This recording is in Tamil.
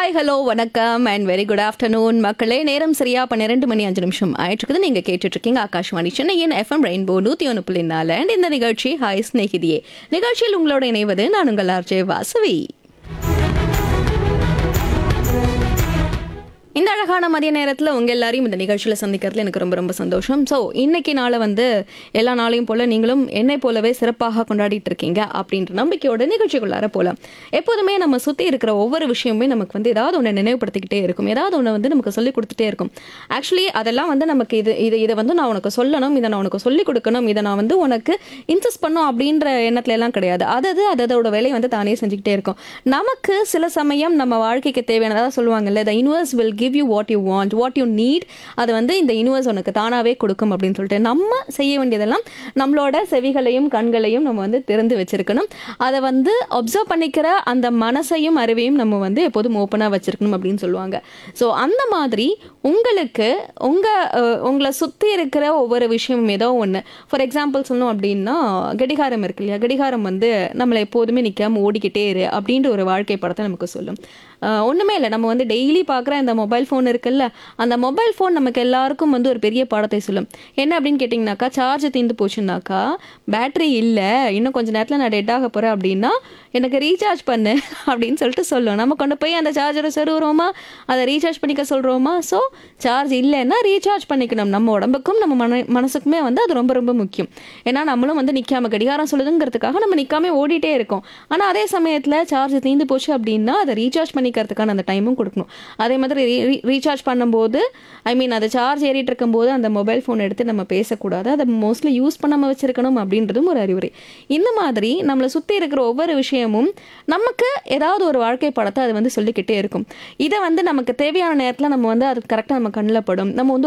ஹாய் ஹலோ வணக்கம் அண்ட் வெரி குட் ஆஃப்டர்நூன் மக்களே நேரம் சரியா பன்னிரெண்டு மணி அஞ்சு நிமிஷம் ஆயிட்டு இருக்குது நீங்க கேட்டுட்டு இருக்கீங்க ஆகாஷ்வாணி சென்னையின் எஃப்எம் ரெயின்போ நூத்தி ஒன்று புள்ளி நாலு அண்ட் இந்த நிகழ்ச்சி ஹாய் ஸ்நேகிதியே நிகழ்ச்சியில் உங்களோட இணைவது நான் உங்கள் ஆர்ஜே வாசவி இந்த அழகான மதிய நேரத்தில் உங்கள் எல்லாரையும் இந்த நிகழ்ச்சியில் சந்திக்கிறதுல எனக்கு ரொம்ப ரொம்ப சந்தோஷம் ஸோ இன்னைக்கு நாளை வந்து எல்லா நாளையும் போல நீங்களும் என்னை போலவே சிறப்பாக கொண்டாடிட்டு இருக்கீங்க அப்படின்ற நம்பிக்கையோட நிகழ்ச்சிக்குள்ளார போகலாம் எப்போதுமே நம்ம சுற்றி இருக்கிற ஒவ்வொரு விஷயமுமே நமக்கு வந்து ஏதாவது ஒன்று நினைவுபடுத்திக்கிட்டே இருக்கும் ஏதாவது ஒன்று வந்து நமக்கு சொல்லி கொடுத்துட்டே இருக்கும் ஆக்சுவலி அதெல்லாம் வந்து நமக்கு இது இது இதை வந்து நான் உனக்கு சொல்லணும் இதை நான் உனக்கு சொல்லிக் கொடுக்கணும் இதை நான் வந்து உனக்கு இன்சஸ்ட் பண்ணும் அப்படின்ற எண்ணத்துல எல்லாம் கிடையாது அதது அதோட வேலையை வந்து தானே செஞ்சுக்கிட்டே இருக்கும் நமக்கு சில சமயம் நம்ம வாழ்க்கைக்கு தேவையானதாக சொல்லுவாங்கல்ல the universe will give you what you want what you need அது வந்து இந்த யூனிவர்ஸ் உனக்கு தானாகவே கொடுக்கும் அப்படின்னு சொல்லிட்டு நம்ம செய்ய வேண்டியதெல்லாம் நம்மளோட செவிகளையும் கண்களையும் நம்ம வந்து திறந்து வச்சிருக்கணும் அதை வந்து அப்சர்வ் பண்ணிக்கிற அந்த மனசையும் அறிவையும் நம்ம வந்து எப்போதும் ஓப்பனாக வச்சிருக்கணும் அப்படின்னு சொல்லுவாங்க ஸோ அந்த மாதிரி உங்களுக்கு உங்கள் உங்களை சுற்றி இருக்கிற ஒவ்வொரு விஷயமும் ஏதோ ஒன்று ஃபார் எக்ஸாம்பிள் சொல்லணும் அப்படின்னா கடிகாரம் இருக்கு இல்லையா கடிகாரம் வந்து நம்மளை எப்போதுமே நிற்காம ஓடிக்கிட்டே இரு அப்படின்ற ஒரு வாழ்க்கை படத்தை நமக்கு சொல்லும் அஹ் ஒண்ணுமே இல்லை நம்ம வந்து டெய்லி பார்க்குற இந்த மொபைல் ஃபோன் இருக்குல்ல அந்த மொபைல் ஃபோன் நமக்கு எல்லாருக்கும் வந்து ஒரு பெரிய பாடத்தை சொல்லும் என்ன அப்படின்னு கேட்டிங்கனாக்கா சார்ஜ் தீர்ந்து போச்சுனாக்கா பேட்டரி இல்லை இன்னும் கொஞ்ச நேரத்தில் நான் டெட் ஆக போகிறேன் அப்படின்னா எனக்கு ரீசார்ஜ் பண்ணு அப்படின்னு சொல்லிட்டு சொல்லும் நம்ம கொண்டு போய் அந்த சார்ஜரை சொருகிறோமா அதை ரீசார்ஜ் பண்ணிக்க சொல்கிறோமா ஸோ சார்ஜ் இல்லைன்னா ரீசார்ஜ் பண்ணிக்கணும் நம்ம உடம்புக்கும் நம்ம மன மனசுக்குமே வந்து அது ரொம்ப ரொம்ப முக்கியம் ஏன்னா நம்மளும் வந்து நிற்காம கடிகாரம் சொல்லுதுங்கிறதுக்காக நம்ம நிற்காம ஓடிட்டே இருக்கோம் ஆனால் அதே சமயத்தில் சார்ஜ் தீர்ந்து போச்சு அப்படின்னா அதை ரீசார்ஜ் பண்ணிக்கிறதுக்கான அந்த டைமும் கொடுக்கணும் அதே மாதிரி ரீசார்ஜ் பண்ணும்போது ஐ மீன் அதை சார்ஜ் ஏறிட்டு இருக்கும்போது அந்த மொபைல் ஃபோன் எடுத்து நம்ம பேசக்கூடாது அதை மோஸ்ட்லி யூஸ் பண்ணாமல் வச்சிருக்கணும் அப்படின்றதும் ஒரு அறிவுரை இந்த மாதிரி நம்மளை சுற்றி இருக்கிற ஒவ்வொரு விஷயமும் நமக்கு ஏதாவது ஒரு வாழ்க்கை படத்தை அது வந்து சொல்லிக்கிட்டே இருக்கும் இதை வந்து நமக்கு தேவையான நேரத்தில் நம்ம வந்து அது கரெக்டாக நம்ம கண்ணில் படும் நம்ம வந்து